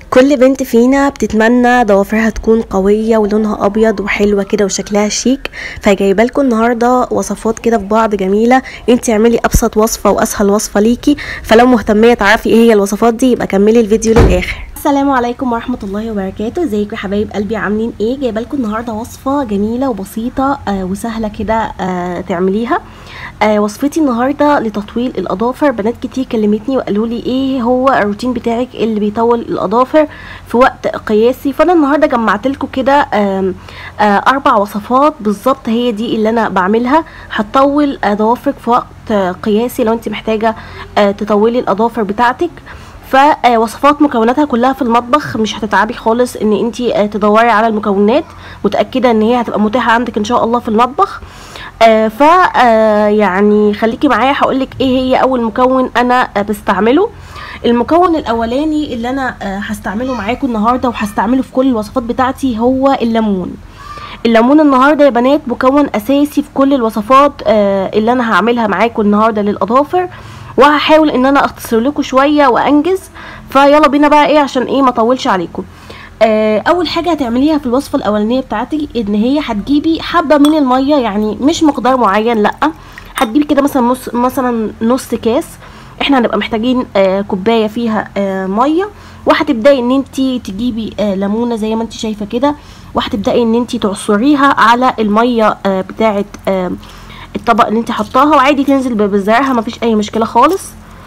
كل بنت فينا بتتمنى ضوافرها تكون قوية ولونها أبيض وحلوة كده وشكلها شيك فجايبه لكم النهاردة وصفات كده في بعض جميلة انت اعملي أبسط وصفة وأسهل وصفة ليكي فلو مهتمية تعرفي ايه هي الوصفات دي يبقى كملي الفيديو للآخر السلام عليكم ورحمة الله وبركاته ازيكم يا حبايب قلبي عاملين ايه جايبه لكم النهارده وصفة جميلة وبسيطة آه وسهلة كده آه تعمليها آه وصفتي النهارده لتطويل الاظافر بنات كتير كلمتني وقالوا لي ايه هو الروتين بتاعك اللي بيطول الاظافر في وقت قياسي فانا النهارده جمعت لكم كده آم، آه اربع وصفات بالظبط هي دي اللي انا بعملها هتطول آه ضوافرك في وقت آه قياسي لو انت محتاجه آه تطولي الاظافر بتاعتك فوصفات مكوناتها كلها في المطبخ مش هتتعبي خالص ان انت تدوري على المكونات متاكده ان هي هتبقى متاحه عندك ان شاء الله في المطبخ آه ف آه يعني خليكي معايا هقولك ايه هي اول مكون انا آه بستعمله المكون الاولاني اللي انا آه هستعمله معاكم النهارده وهستعمله في كل الوصفات بتاعتي هو الليمون الليمون النهارده يا بنات مكون اساسي في كل الوصفات آه اللي انا هعملها معاكم النهارده للاظافر وهحاول ان انا اختصر لكم شويه وانجز فيلا بينا بقى ايه عشان ايه ما اطولش عليكم آه اول حاجه هتعمليها في الوصفه الاولانيه بتاعتك ان هي هتجيبي حبه من الميه يعني مش مقدار معين لا هتجيبي كده مثلا نص مثلا نص كاس احنا هنبقى محتاجين آه كوبايه فيها آه ميه وهتبداي ان انت تجيبي آه ليمونه زي ما انت شايفه كده وهتبداي ان انت تعصريها على الميه آه بتاعه آه الطبق اللي انت حطاها وعادي تنزل بزرعها مفيش اي مشكله خالص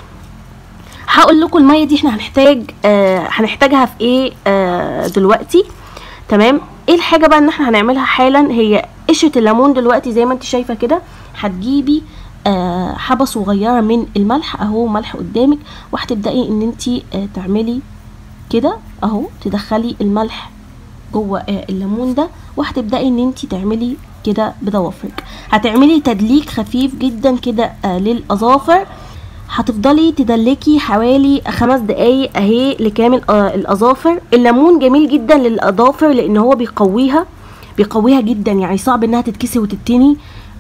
هقول لكم الميه دي احنا هنحتاج آه هنحتاجها في ايه آه دلوقتي تمام ايه الحاجه بقى ان احنا هنعملها حالا هي قشره الليمون دلوقتي زي ما انت شايفه كده هتجيبي آه حبه صغيره من الملح اهو ملح قدامك وهتبداي ان انت آه تعملي كده اهو تدخلي الملح جوه آه الليمون ده وهتبداي ان انت تعملي كده بضوافرك هتعملي تدليك خفيف جدا كده آه للاظافر هتفضلي تدلكي حوالي خمس دقايق اهي لكامل آه الاظافر الليمون جميل جدا للاظافر لان هو بيقويها بيقويها جدا يعني صعب انها تتكسي وتتني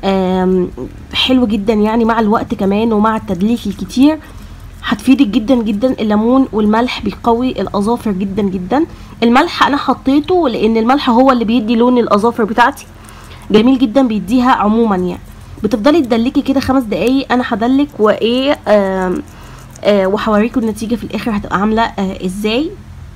حلو جدا يعني مع الوقت كمان ومع التدليك الكتير هتفيدك جدا جدا الليمون والملح بيقوي الاظافر جدا جدا الملح انا حطيته لان الملح هو اللي بيدي لون الاظافر بتاعتي جميل جدا بيديها عموما يعني بتفضلي تدلكي كده خمس دقايق انا هدلك وايه آه آه وهوريكم النتيجه في الاخر هتبقى عامله آه ازاي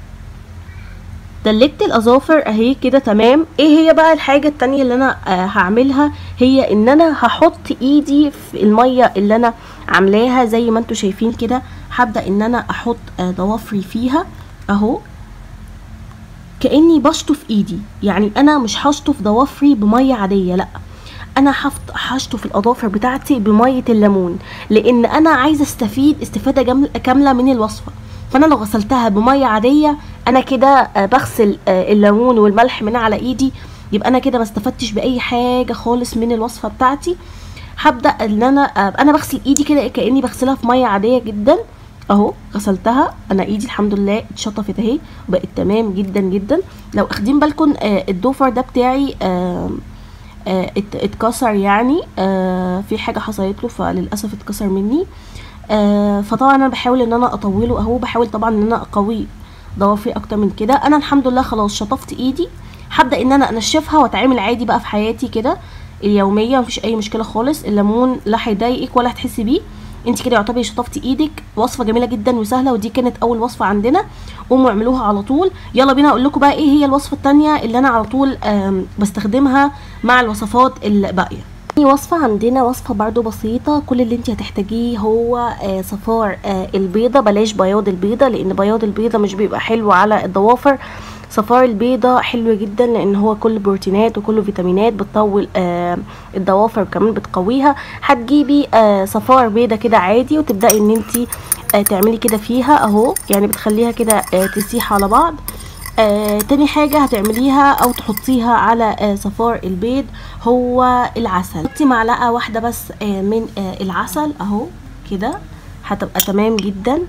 دلكت الاظافر اهي كده تمام ايه هي بقى الحاجه التانية اللي انا آه هعملها هي ان انا هحط ايدي في الميه اللي انا عاملاها زي ما انتم شايفين كده هبدا ان انا احط آه ضوافري فيها اهو كاني بشطف ايدي يعني انا مش هشطف ضوافري بميه عاديه لا انا هشطف الاظافر بتاعتي بميه الليمون لان انا عايزه استفيد استفاده كامله من الوصفه فانا لو غسلتها بميه عاديه انا كده بغسل الليمون والملح من على ايدي يبقى انا كده ما استفدتش باي حاجه خالص من الوصفه بتاعتي هبدا ان انا انا بغسل ايدي كده كاني بغسلها في ميه عاديه جدا اهو غسلتها انا ايدي الحمد لله اتشطفت اهي وبقت تمام جدا جدا لو اخدين بالكم آه الضفر ده بتاعي آه آه اتكسر يعني آه في حاجه حصلت له فللاسف اتكسر مني آه فطبعا انا بحاول ان انا اطوله اهو بحاول طبعا ان انا اقوي ضوافري اكتر من كده انا الحمد لله خلاص شطفت ايدي هبدا ان انا انشفها واتعامل عادي بقى في حياتي كده اليوميه مفيش اي مشكله خالص الليمون لا هيضايقك ولا هتحسي بيه انت كده يعتبر شطفتي ايدك وصفه جميله جدا وسهله ودي كانت اول وصفه عندنا قوموا اعملوها على طول يلا بينا اقول لكم بقى ايه هي الوصفه الثانيه اللي انا على طول بستخدمها مع الوصفات الباقيه تاني وصفة عندنا وصفة برضو بسيطة كل اللي انت هتحتاجيه هو آه صفار آه البيضة بلاش بياض البيضة لان بياض البيضة مش بيبقى حلو على الضوافر صفار البيضة حلو جدا لان هو كله بروتينات وكله فيتامينات بتطول آه الضوافر وكمان بتقويها هتجيبي آه صفار بيضة كده عادي وتبدأي ان انت آه تعملي كده فيها اهو يعني بتخليها كده آه تسيح على بعض آه تاني حاجة هتعمليها او تحطيها على آه صفار البيض هو العسل حطي معلقة واحدة بس آه من آه العسل اهو كده هتبقى تمام جدا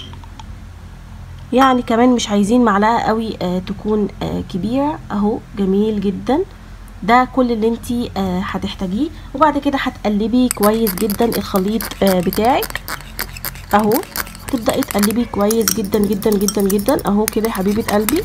يعني كمان مش عايزين معلقة قوي آه تكون آه كبيرة اهو جميل جدا ده كل اللي انتي آه هتحتاجيه وبعد كده هتقلبي كويس جدا الخليط آه بتاعك اهو تبداي تقلبي كويس جدا جدا جدا جدا اهو كده يا حبيبه قلبي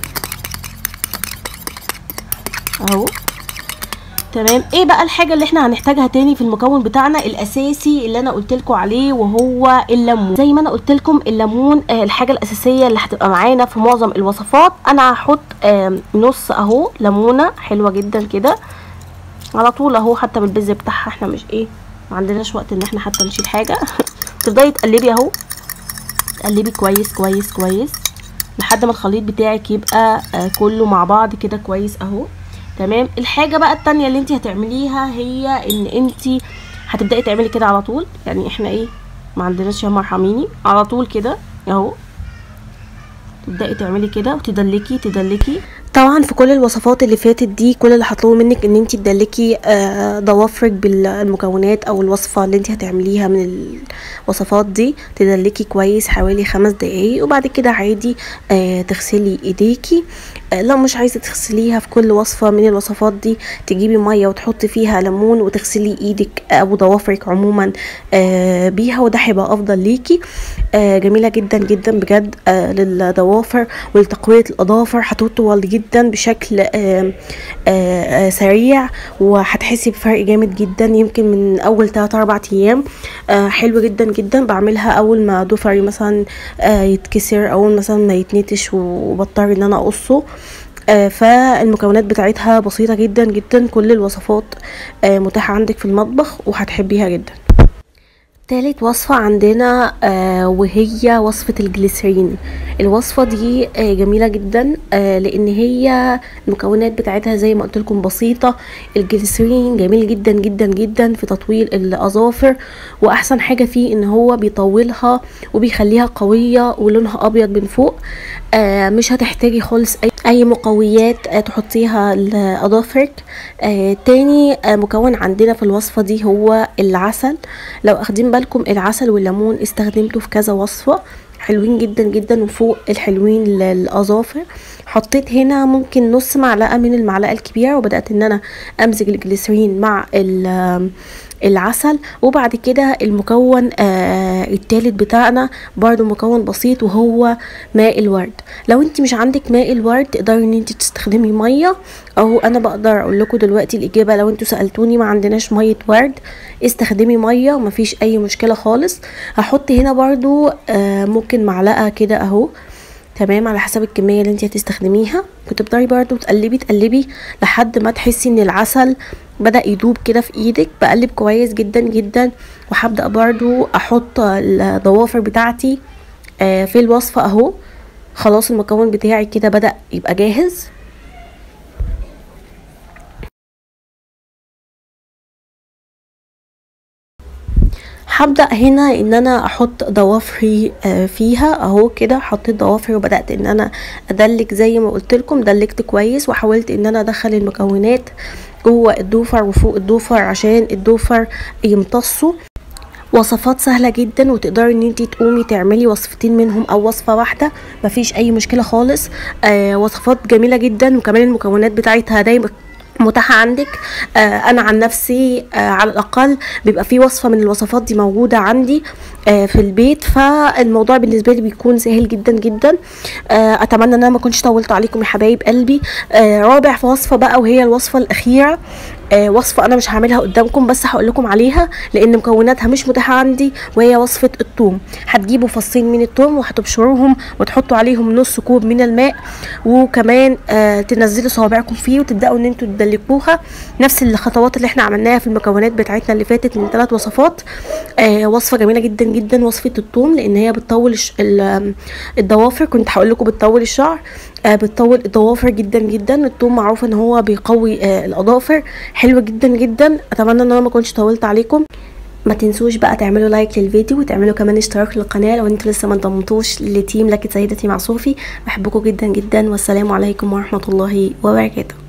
اهو تمام ايه بقى الحاجه اللي احنا هنحتاجها تاني في المكون بتاعنا الاساسي اللي انا قلت لكم عليه وهو الليمون زي ما انا قلت لكم الليمون آه الحاجه الاساسيه اللي هتبقى معانا في معظم الوصفات انا هحط آه نص اهو ليمونه حلوه جدا كده على طول اهو حتى بالبذر بتاعها احنا مش ايه ما عندناش وقت ان احنا حتى نشيل حاجه تفضلي تقلبي اهو تقلبي كويس كويس كويس لحد ما الخليط بتاعك يبقى آه كله مع بعض كده كويس اهو تمام الحاجه بقى التانية اللي انت هتعمليها هي ان انت هتبداي تعملي كده على طول يعني احنا ايه ما عندناش يا مرحميني على طول كده اهو تبداي تعملي كده وتدلكي تدلكي طبعا في كل الوصفات اللي فاتت دي كل اللي هطلبه منك ان انت تدلكي آه ضوافرك بالمكونات او الوصفه اللي انت هتعمليها من الوصفات دي تدلكي كويس حوالي خمس دقايق وبعد كده عادي آه تغسلي ايديكي آه لو مش عايزه تغسليها في كل وصفه من الوصفات دي تجيبي ميه وتحطي فيها ليمون وتغسلي ايدك او ضوافرك عموما آه بيها وده هيبقى افضل ليكي آه جميله جدا جدا بجد آه للضوافر ولتقويه الاظافر هتطول جدا جدا بشكل آآ آآ سريع وهتحسي بفرق جامد جدا يمكن من اول 3 4 ايام حلو جدا جدا بعملها اول ما ضفري مثلا يتكسر اول مثلا ما يتنتش وبضطر ان انا اقصه آه فالمكونات بتاعتها بسيطة جدا جدا كل الوصفات آه متاحة عندك في المطبخ وهتحبيها جدا تالت وصفة عندنا آه وهي وصفة الجليسرين الوصفة دي آه جميلة جدا آه لان هي المكونات بتاعتها زي ما قلت لكم بسيطة الجليسرين جميل جدا جدا جدا في تطويل الاظافر واحسن حاجة فيه ان هو بيطولها وبيخليها قوية ولونها ابيض من فوق آه مش هتحتاجي خالص اي اي مقويات آه تحطيها لاظافرك آه تاني آه مكون عندنا في الوصفة دي هو العسل لو اخدين بالكم العسل والليمون استخدمته في كذا وصفة حلوين جدا جدا وفوق الحلوين للاظافر حطيت هنا ممكن نص معلقه من المعلقه الكبيره وبدات ان انا امزج الجليسرين مع العسل وبعد كده المكون آه التالت بتاعنا برضو مكون بسيط وهو ماء الورد لو انت مش عندك ماء الورد تقدري ان انت تستخدمي ميه او انا بقدر اقول لكم دلوقتي الاجابه لو انتوا سالتوني ما عندناش ميه ورد استخدمي ميه ومفيش اي مشكله خالص هحط هنا برضو آه ممكن معلقه كده اهو تمام على حسب الكميه اللي انت هتستخدميها وتفضلي برضو تقلبي تقلبي لحد ما تحسي ان العسل بدا يدوب كده في ايدك بقلب كويس جدا جدا وهبدا برضو احط الضوافر بتاعتي آه في الوصفه اهو خلاص المكون بتاعي كده بدا يبقى جاهز هبدا هنا ان انا احط ضوافري فيها اهو كده حطيت ضوافري وبدات ان انا ادلك زي ما قلت لكم دلكت كويس وحاولت ان انا ادخل المكونات جوه الضوفر وفوق الضوفر عشان الضوفر يمتصوا وصفات سهله جدا وتقدري ان انت تقومي تعملي وصفتين منهم او وصفه واحده مفيش اي مشكله خالص آه وصفات جميله جدا وكمان المكونات بتاعتها دايما متاحة عندك آه أنا عن نفسي آه على الأقل بيبقى في وصفة من الوصفات دي موجودة عندي آه في البيت فالموضوع بالنسبة لي بيكون سهل جدا جدا آه أتمنى أن أنا ما كنتش طولت عليكم يا حبايب قلبي آه رابع في وصفة بقى وهي الوصفة الأخيرة آه وصفة أنا مش هعملها قدامكم بس هقول لكم عليها لأن مكوناتها مش متاحة عندي وهي وصفة الثوم هتجيبوا فصين من الثوم وهتبشروهم وتحطوا عليهم نص كوب من الماء وكمان آه تنزلوا صوابعكم فيه وتبدأوا إن انتوا تدلكوها نفس الخطوات اللي احنا عملناها في المكونات بتاعتنا اللي فاتت من ثلاث وصفات آه وصفة جميلة جدا جدا وصفة الثوم لأن هي بتطول الضوافر كنت هقول لكم بتطول الشعر آه بتطول الضوافر جدا جدا الثوم معروف ان هو بيقوي آه الاظافر حلو جدا جدا اتمنى ان انا ما كنتش طولت عليكم ما تنسوش بقى تعملوا لايك للفيديو وتعملوا كمان اشتراك للقناه لو انتوا لسه ما انضمتوش لتيم لكن سيدتي مع صوفي بحبكم جدا جدا والسلام عليكم ورحمه الله وبركاته